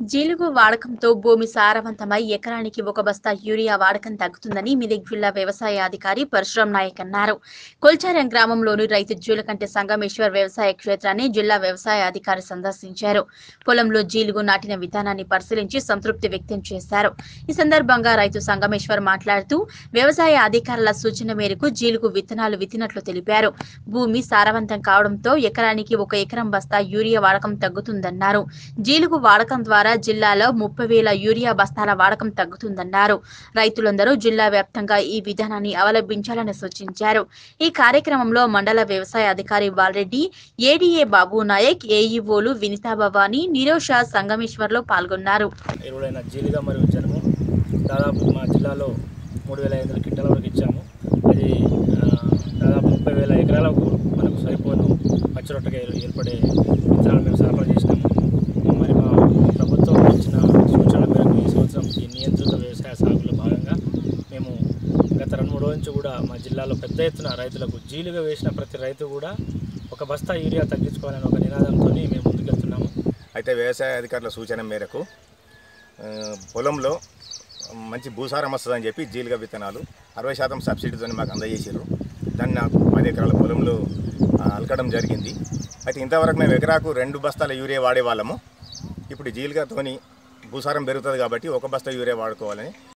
జీలుగు వాడకంతో భూమి సారవంతమై ఎకరానికి ఒక బస్తా యూరియా వాడకం తగ్గుతుందని మెదక్ జిల్లా వ్యవసాయ అధికారి పరశురాం నాయక్ అన్నారు కొల్చారం గ్రామంలోని రైతు జూలకంటి సంగమేశ్వర్ వ్యవసాయ క్షేత్రాన్ని జిల్లా వ్యవసాయ అధికారి సందర్శించారు పొలంలో జీలుగు నాటిన విధానాన్ని పరిశీలించి సంతృప్తి వ్యక్తం చేశారు ఈ సందర్భంగా రైతు సంగమేశ్వర్ మాట్లాడుతూ వ్యవసాయ అధికారుల సూచన మేరకు జీలుగు విత్తనాలు విత్తినట్లు తెలిపారు భూమి సారవంతం కావడంతో ఎకరానికి ఒక ఎకరం బస్తా యూరియా వాడకం తగ్గుతుందన్నారు జీలుగు వాడకం ద్వారా జిల్లాలో ముప్పై వేల యూరియా బస్తాల వాడకం తగ్గుతుందన్నారు రైతులందరూ జిల్లా వ్యాప్తంగా ఈ విధానాన్ని అవలంబించాలని సూచించారు ఈ కార్యక్రమంలో మండల వ్యవసాయ అధికారి బాలరెడ్డి ఏడీఏ బాబు నాయక్ ఏఈఓలు వినితా భవానీ నిరోష సంగమేశ్వర్లో పాల్గొన్నారు ఎరువులైన జీలిగా మరియు జనము దాదాపు మా జిల్లాలో మూడు వేల ఐదు వందల క్వింటాల వరకు ఇచ్చాము అది ఆ, దాదాపు ముప్పై వేల ఎకరాలకు మనకు సరిపోను పచ్చిరొట్టగా ఏర్- ఏర్పడే విత్తనాలు మేము సరఫరా చేసినాము మరి మా ప్రభుత్వం ఇచ్చిన సూచనల మేరకు ఈ సంవత్సరం ఈ నియంత్రిత వ్యవసాయ సాగులో భాగంగా మేము గత రెండు మూడు రోజుల నుంచి కూడా మా జిల్లాలో పెద్ద ఎత్తున రైతులకు జీలుగా వేసిన ప్రతి రైతు కూడా ఒక బస్తా యూరియా తగ్గించుకోవాలని ఒక నినాదంతో మేము ముందుకెళ్తున్నాము అయితే వ్యవసాయ అధికారుల సూచన మేరకు ఆ, పొలంలో మంచి భూసారం వస్తుందని చెప్పి జీలుగా విత్తనాలు అరవై శాతం సబ్సిడీతో మాకు అందజేసారు దాన్ని నాకు పది ఎకరాల పొలంలో ఆ, అలకడం జరిగింది అయితే ఇంతవరకు మేము ఎకరాకు రెండు బస్తాల యూరియా వాడేవాళ్ళము ఇప్పుడు జీలుగాతోని భూసారం పెరుగుతుంది కాబట్టి ఒక బస్తా యూరియా వాడుకోవాలని